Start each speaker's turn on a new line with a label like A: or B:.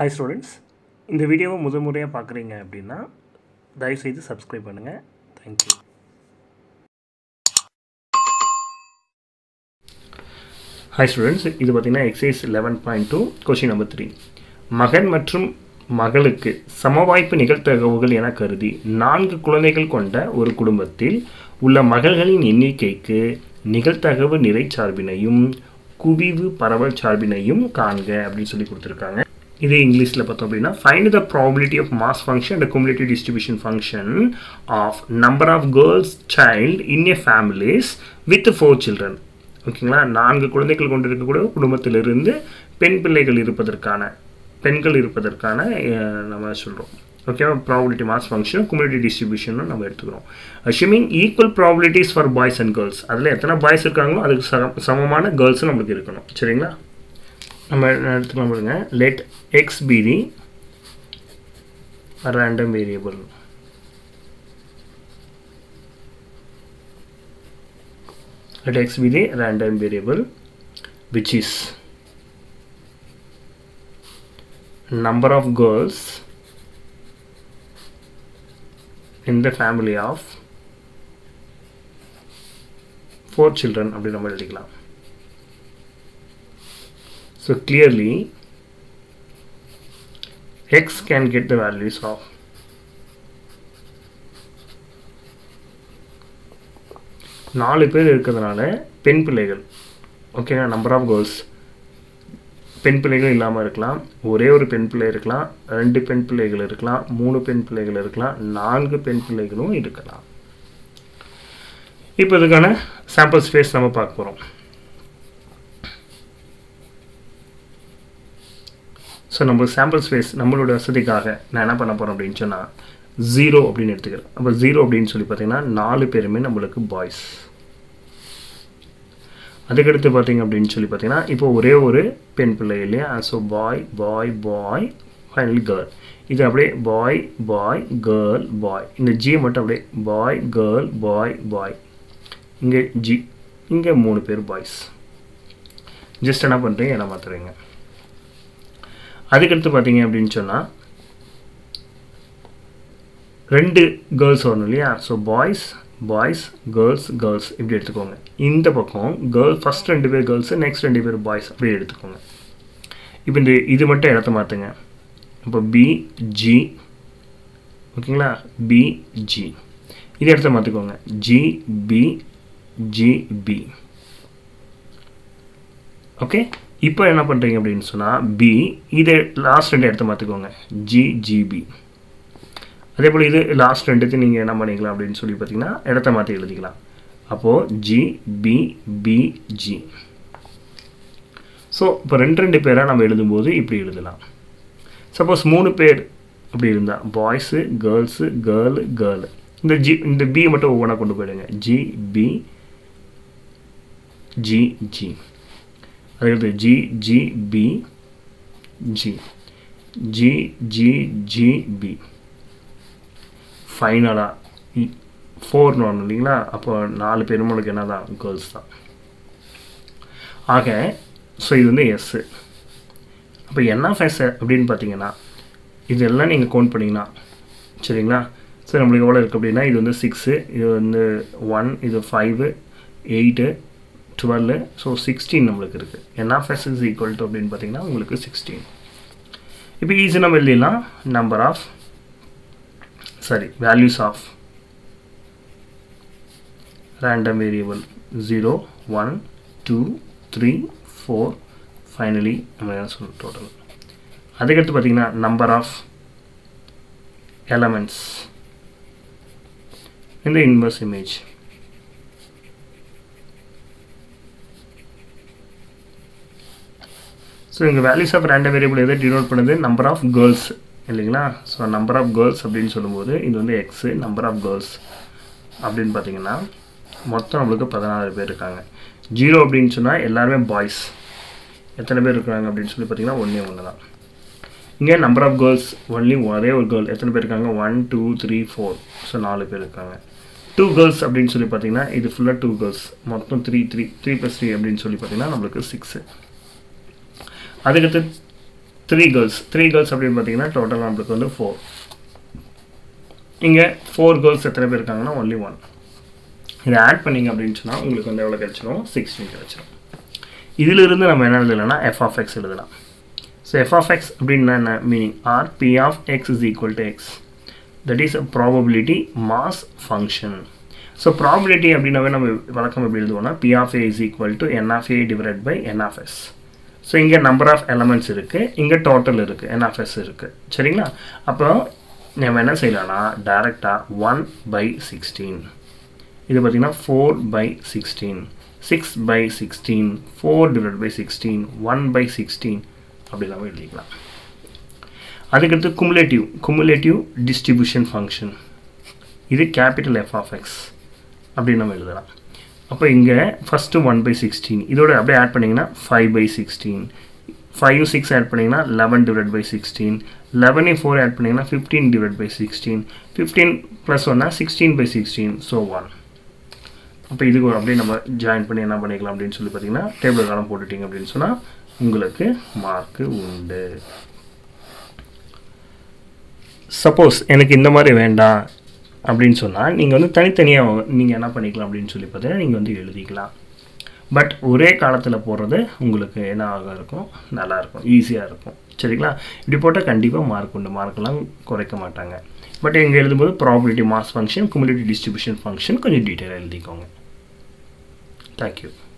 A: hi students இந்த வீடியோவை முதல் முறையாக பார்க்குறீங்க அப்படின்னா தயவுசெய்து சப்ஸ்கிரைப் பண்ணுங்கள் தேங்க்யூ ஹாய் ஸ்டூடெண்ட்ஸ் இது பார்த்திங்கன்னா exercise eleven point two question number three மகன் மற்றும் மகளுக்கு சமவாய்ப்பு நிகழ்த்தகவுகள் என கருதி நான்கு குழந்தைகள் கொண்ட ஒரு குடும்பத்தில் உள்ள மகள்களின் எண்ணிக்கைக்கு நிகழ்த்தகவு நிறை சார்பினையும் குவிவு பரவல் சார்பினையும் காண்க அப்படின்னு சொல்லி கொடுத்துருக்காங்க இதே இங்கிலீஷில் பார்த்தோம் அப்படின்னா find the probability of mass function and cumulative distribution function of number of girls child in a families with four children ஓகேங்களா நான்கு குழந்தைகள் கொண்டிருக்கக்கூடிய குடும்பத்திலிருந்து பெண் பிள்ளைகள் இருப்பதற்கான பெண்கள் இருப்பதற்கான அஹ், நம்ம சொல்கிறோம் ஓகேவா probability mass function cumulative distribution நம்ம எடுத்துக்கிறோம் assuming equal probabilities for boys and girls அதில் எத்தனை பாய்ஸ் இருக்காங்களோ அதுக்கு சம சமமான கேர்ள்ஸும் நம்மளுக்கு இருக்கணும் சரிங்களா நம்ம எடுத்துக்கலாம் பாருங்க let X be the random variable let x be the random variable which is number of girls in the family of four children அப்படி நம்ம எழுதிக்கலாம் so clearly x can get the values of நாலு பேர் இருக்கிறதுனால பெண் பிள்ளைகள் ஓகேங்களா number of girls பெண் பிள்ளைகள் இல்லாமல் இருக்கலாம் ஒரே ஒரு பெண் பிள்ளை இருக்கலாம் ரெண்டு பெண் பிள்ளைகள் இருக்கலாம் மூணு பெண் பிள்ளைகள் இருக்கலாம் நான்கு பெண் பிள்ளைகளும் இருக்கலாம் இப்போ இதுக்கான சாம்பிள் ஸ்பேஸ் நம்ம பார்க்க போகிறோம் ஸோ நம்ம சாம்பிள் ஸ்பேஸ் நம்மளோட வசதிக்காக நான் என்ன பண்ண போகிறேன் அப்படின்னு சொன்னால் ஜீரோ அப்படின்னு எடுத்துக்கிறேன் அப்போ ஜீரோ அப்படின்னு சொல்லி பார்த்தீங்கன்னா நாலு பேருமே நம்மளுக்கு பாய்ஸ் அதுக்கடுத்து பார்த்தீங்க அப்படின்னு சொல்லி பார்த்தீங்கன்னா இப்போ ஒரே ஒரு பெண் பிள்ளை இல்லையா so boy boy boy final girl இது அப்படியே பாய் பாய் கேர்ள் பாய் இந்த ஜி மட்டும் அப்படியே பாய் கேர்ள் பாய் பாய் இங்கே ஜி இங்கே மூணு பேர் பாய்ஸ் ஜஸ்ட் என்ன பண்ணுறீங்க என்ன மாற்றுறீங்க அதுக்கடுத்து பார்த்தீங்க அப்படின்னு சொன்னால் ரெண்டு கேர்ள்ஸ் வரணும் இல்லையா so boys boys girls girls இப்படி எடுத்துக்கோங்க இந்த பக்கம் கேர்ள் ஃபஸ்ட் ரெண்டு பேர் கேர்ள்ஸு நெக்ஸ்ட் ரெண்டு பேர் பாய்ஸ் அப்படி எடுத்துக்கோங்க இப்போ இந்த இது மட்டும் இடத்த மாற்றுங்க இப்போ பி ஜி ஓகேங்களா பி ஜி இது இடத்த மாற்றிக்கோங்க G B G B okay இப்போ என்ன பண்ணுறீங்க அப்படின்னு சொன்னால் பி இதை லாஸ்ட் ரெண்டு இடத்த மாற்றிக்கோங்க ஜி ஜிபி அதே போல் இது லாஸ்ட் ரெண்டுத்தையும் நீங்கள் என்ன பண்ணிக்கலாம் அப்படின்னு சொல்லி பார்த்தீங்கன்னா இடத்த மாற்றி எழுதிக்கலாம் அப்போது G B B G so இப்போ ரெண்டு ரெண்டு பேராக நம்ம எழுதும்போது இப்படி எழுதலாம் சப்போஸ் மூணு பேர் அப்படி இருந்தால் பாய்ஸு கேர்ள்ஸு கேர்ளு கேர்ளு இந்த ஜி இந்த பி மட்டும் ஒவ்வொன்றா கொண்டு போயிடுங்க ஜி பி ஜி ஜி அதுக்கடுத்து G G B G G G G B ஃபைனலாக ஃபோர்னு வரணும் இல்லைங்களா அப்போ நாலு பெருமளுக்கு என்ன தான் கேர்ள்ஸ் தான் ஆக ஸோ இது வந்து எஸ்ஸு அப்போ என்ன ஃபேஸ் அப்படின்னு பார்த்தீங்கன்னா இதெல்லாம் நீங்கள் கவுண்ட் பண்ணிங்கன்னா சரிங்களா சரி நம்மளுக்கு எவ்வளோ இருக்குது அப்படின்னா இது வந்து சிக்ஸு இது வந்து ஒன் இது five eight twelve so sixteen நம்மளுக்கு இருக்குது என்ன ஃபேஸ் இஸ் ஈக்குவல் டு அப்படின்னு பார்த்தீங்கன்னா உங்களுக்கு சிக்ஸ்டீன் இப்போ ஈஸி நம்ம எழுதிடலாம் number of sorry values of random variable 0 1 2 3 4 finally நம்ம என்ன சொல்றோம் total அதுக்கடுத்து பார்த்தீங்கன்னா number of elements in the inverse image so இங்கே வேல்யூஸ் ஆஃப் ரேண்டம் வேரியபிள் எதை டினோட் பண்ணுது நம்பர் ஆஃப் கேர்ள்ஸ் இல்லைங்களா ஸோ நம்பர் ஆஃப் கேர்ள்ஸ் அப்படின்னு சொல்லும்போது இது வந்து எக்ஸு நம்பர் ஆஃப் கேர்ள்ஸ் அப்படின்னு பார்த்தீங்கன்னா மொத்தம் நம்மளுக்கு பதினாறு பேர் இருக்காங்க ஜீரோ அப்படின்னு சொன்னால் எல்லாருமே பாய்ஸ் எத்தனை பேர் இருக்காங்க அப்படின்னு சொல்லி பார்த்தீங்கன்னா ஒன்றே ஒன்று தான் இங்கே நம்பர் ஆஃப் கேர்ள்ஸ் ஒன்லி ஒரே ஒரு கேர்ள் எத்தனை பேர் இருக்காங்க one two three four so நாலு பேர் இருக்காங்க டூ கேர்ள்ஸ் அப்படின்னு சொல்லி பார்த்தீங்கன்னா இது ஃபுல்லாக டூ கேர்ள்ஸ் மொத்தம் three three three plus three அப்படின்னு சொல்லி பார்த்தீங்கன்னா நம்மளுக்கு சிக்ஸு அதுக்கடுத்து த்ரீ கேர்ள்ஸ் த்ரீ கேர்ள்ஸ் அப்படின்னு பார்த்தீங்கன்னா டோட்டல் நம்மளுக்கு வந்து ஃபோர் இங்கே ஃபோர் கேர்ள்ஸ் எத்தனை பேர் இருக்காங்கன்னா ஒன்லி ஒன் இதை ஆட் பண்ணிங்க அப்படின்னு சொன்னால் உங்களுக்கு வந்து எவ்வளோ கிடச்சிரும் சிக்ஸ்டீன் கிடச்சிரும் இதிலிருந்து நம்ம என்ன எழுதலைன்னா எஃப் ஆஃப் எக்ஸ் எழுதலாம் ஸோ எஃப் ஆஃப் எக்ஸ் அப்படின்னா என்ன meaning or P of X is equal to X that is a probability mass function so probability அப்படின்னாவே நம்ம வழக்கம் எப்படி எழுதுவோம்னா P of A is equal to N of A divide by N of S so இங்கே number of elements இருக்குது இங்கே total இருக்குது என் of S இருக்குது சரிங்களா அப்போ நம்ம என்ன செய்யலாம்னா டேரெக்டாக ஒன் பை சிக்ஸ்டீன் இது பார்த்திங்கன்னா four by sixteen six by sixteen four divide by sixteen one by sixteen அப்படி இல்லாமல் எழுதிக்கலாம் அதுக்கடுத்து குமுலேட்டிவ் குமுலேட்டிவ் டிஸ்ட்ரிபியூஷன் ஃபங்க்ஷன் இது கேபிட்டல் எஃப் ஆஃப் எக்ஸ் அப்படின்னு நம்ம எழுதலாம் அப்போ இங்கே ஃபஸ்ட்டு ஒன் பை சிக்ஸ்டீன் இதோட அப்படியே ஆட் பண்ணிங்கன்னா five by sixteen five six add பண்ணிங்கன்னா லெவன் டிவைட் பை சிக்ஸ்டீன் லெவனே ஃபோர் ஆட் பண்ணிங்கன்னா fifteen divide by sixteen fifteen plus ஒன்னா sixteen by sixteen so one அப்போ இதுக்கு அப்படியே நம்ம ஜாயின் பண்ணி என்ன பண்ணிக்கலாம் அப்படின்னு சொல்லி பார்த்தீங்கன்னா டேபிள் காலம் போட்டுட்டீங்க அப்படின்னு சொன்னால் உங்களுக்கு மார்க்கு உண்டு சப்போஸ் எனக்கு இந்த மாதிரி வேண்டாம் அப்படின்னு சொன்னால் நீங்கள் வந்து தனித்தனியாக நீங்கள் என்ன பண்ணிக்கலாம் அப்படின்னு சொல்லி பார்த்தீங்கன்னா நீங்கள் வந்து எழுதிக்கலாம் பட் ஒரே காலத்தில் போடுறது உங்களுக்கு என்ன ஆக இருக்கும் நல்லாயிருக்கும் ஈஸியாக இருக்கும் சரிங்களா இப்படி போட்டால் கண்டிப்பாக மார்க் உண்டு மார்க்கெல்லாம் குறைக்க மாட்டாங்க பட் இங்கே எழுதும்போது probability mass function cumulative distribution function கொஞ்சம் டீட்டெயிலாக எழுதிக்கோங்க தேங்க்யூ